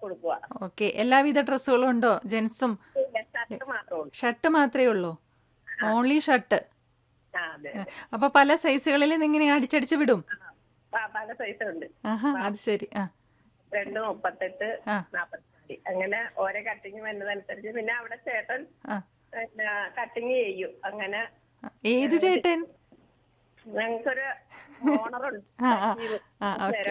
കൊടുക്കുക ഓക്കെ എല്ലാവിധ ഡ്രസ്സുകളും ഉണ്ടോ ജെൻസും ഷർട്ട് മാത്രമേ ഉള്ളൂ ഷർട്ട് മാത്രമേ ഉള്ളൂ ഓൺലി ഷർട്ട് ആ അതെ അപ്പൊ പല സൈസുകളിൽ ഇങ്ങനെ അടിച്ചടിച്ച് വിടും ആ, പല സൈസ് ഉണ്ട് ആഹാ അത് ശരി ആ രണ്ട് മുപ്പത്തെട്ട് ആ. നാപ്പത്തി അങ്ങനെ ഓരോ കട്ടിങ് വരുന്നതനുസരിച്ച് പിന്നെ അവിടെ ചേട്ടൻ ആ പിന്നെ കട്ടിങ് ചെയ്യും അങ്ങനെ ആ. ഏത് ചേട്ടൻ ഞങ്ങൾക്കൊരു ഓണറുണ്ട് ആ ആ ആ ഓക്കെ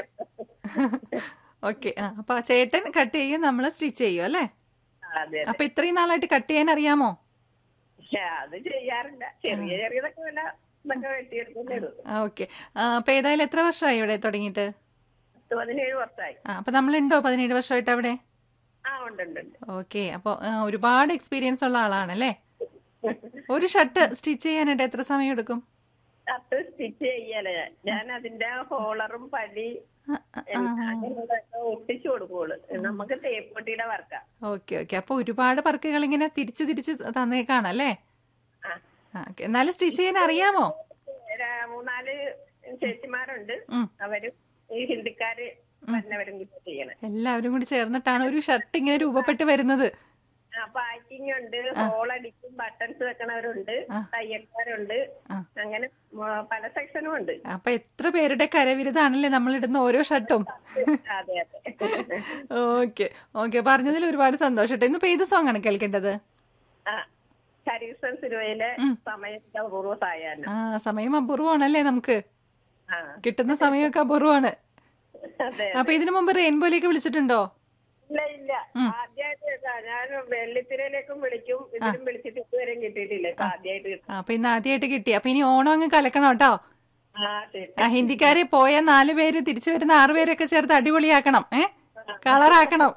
ഓക്കെ ആ അപ്പൊ ആ ചേട്ടൻ കട്ട് ചെയ്യും നമ്മൾ സ്റ്റിച്ച് ചെയ്യും അല്ലേ അതെ അപ്പൊ ഇത്രയും നാളായിട്ട് കട്ട് ചെയ്യാൻ അറിയാമോ പക്ഷെ അത് ചെയ്യാറില്ല ചെറിയ ചെറിയതൊക്കെ വല്ല ഇതൊക്കെ വെട്ടിയെടുക്കുന്നേ ഉള്ളൂ ആ ഓക്കെ അപ്പൊ ഏതായാലും എത്ര വർഷമായി ഇവിടെ തുടങ്ങിയിട്ട് പത്ത് പതിനേഴ് വർഷമായി ആ അപ്പൊ നമ്മളുണ്ടോ പതിനേഴ് വർഷമായിട്ട് അവിടെ ആ ഉണ്ട് ഉണ്ട് ഉണ്ട് ഓക്കെ അപ്പോൾ ഒരുപാട് എക്സ്പീരിയൻസ് ഉള്ള ആളാണല്ലേ ഒരു ഷർട്ട് സ്റ്റിച്ച് ചെയ്യാനായിട്ട് എത്ര സമയം എടുക്കും ഷർട്ട് സ്റ്റിച്ച് ചെയ്യല ഞാൻ ഞാൻ അതിന്റെ ഹോളറും പടി ആ, ആ, അങ്ങനെയുള്ളതൊക്കെ ഒട്ടിച്ചു കൊടുക്കുള്ളൂ നമുക്ക് തേപ്പ് പൊട്ടിയുടെ വർക്കാ ഓക്കെ ഓക്കെ അപ്പോൾ ഒരുപാട് വർക്കുകൾ ഇങ്ങനെ തിരിച്ച് തിരിച്ച് തന്നേക്കാണല്ലേ ആ. ആ ഓക്കെ എന്നാലും സ്റ്റിച്ച് ചെയ്യാൻ അറിയാമോ ര- മൂന്നാല് ചേച്ചിമാരുണ്ട് ഉം. അവരും ഈ ഹിന്ദിക്കാര് വന്നവരും കൂടി ചെയ്യണേ എല്ലാവരും കൂടി ചേർന്നിട്ടാണ് ഒരു ഷർട്ട് ഇങ്ങനെ രൂപപ്പെട്ട് വരുന്നത് പാക്കിംഗ് ഉണ്ട് ഹോൾ അടിക്കും ബട്ടൺസ് വെക്കണവരുണ്ട് തയ്യൽക്കാരുണ്ട് ആ. അങ്ങനെ മ- പല സെക്ഷനും ഉണ്ട് അപ്പൊ എത്ര പേരുടെ കരവിരുതാണല്ലേ നമ്മൾ ഇടുന്ന ഓരോ ഷർട്ടും അതെ അതെ ഓക്കെ ഓക്കെ പറഞ്ഞതിൽ ഒരുപാട് സന്തോഷം കേട്ടോ ഇന്നിപ്പോ ഏത് സോങ് ആണ് കേൾക്കേണ്ടത് ആ ഹരീസൺ സിനിമയിലെ സമയത്തെ അപൂർവ സായാഹ്നം ആ സമയം അപൂർവമാണല്ലേ നമുക്ക് ആ കിട്ടുന്ന സമയമൊക്കെ അപൂർവമാണ് അതെ അപ്പൊ ഇതിനു മുമ്പ് റെയിൻബോയിലേക്ക് വിളിച്ചിട്ടുണ്ടോ ഇല്ല ഇല്ല ആദ്യമായിട്ട് ഞാൻ വെള്ളിത്തിരയിലേക്കും വിളിക്കും ഇതിലും വിളിച്ചിട്ട് ഇതുവരെയും കിട്ടിയിട്ടില്ല ഇപ്പൊ ആദ്യമായിട്ട് കിട്ടും ആ, അപ്പൊ ഇന്ന് ആദ്യമായിട്ട് കിട്ടി അപ്പൊ ഇനി ഓണം അങ്ങ് കലക്കണം കേട്ടോ ആ ശരി ആ ഹിന്ദിക്കാരെ പോയ നാല് പേര് തിരിച്ചു വരുന്ന ആറ് പേരൊക്കെ ചേർത്ത് അടിപൊളിയാക്കണം ഏ കളറാക്കണം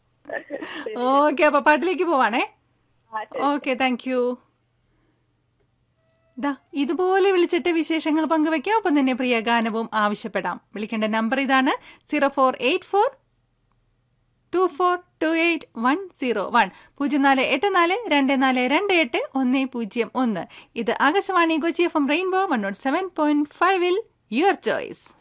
ഓക്കെ അപ്പൊ പാട്ടിലേക്ക് പോവാണേ ആ ഓക്കെ താങ്ക് യു ദാ ഇതുപോലെ വിളിച്ചിട്ട് വിശേഷങ്ങൾ പങ്കുവെക്കാം ഒപ്പം തന്നെ പ്രിയ ഗാനവും ആവശ്യപ്പെടാം വിളിക്കേണ്ട നമ്പർ ഇതാണ് zero four eight four two four two eight one zero one പൂജ്യം നാല് എട്ട് നാല് രണ്ട് നാല് രണ്ട് എട്ട് ഒന്ന് പൂജ്യം ഒന്ന് ഇത് Akashvani Kochi F M rainbow one naught seven point ഫൈവിൽ യുവർ ചോയ്സ്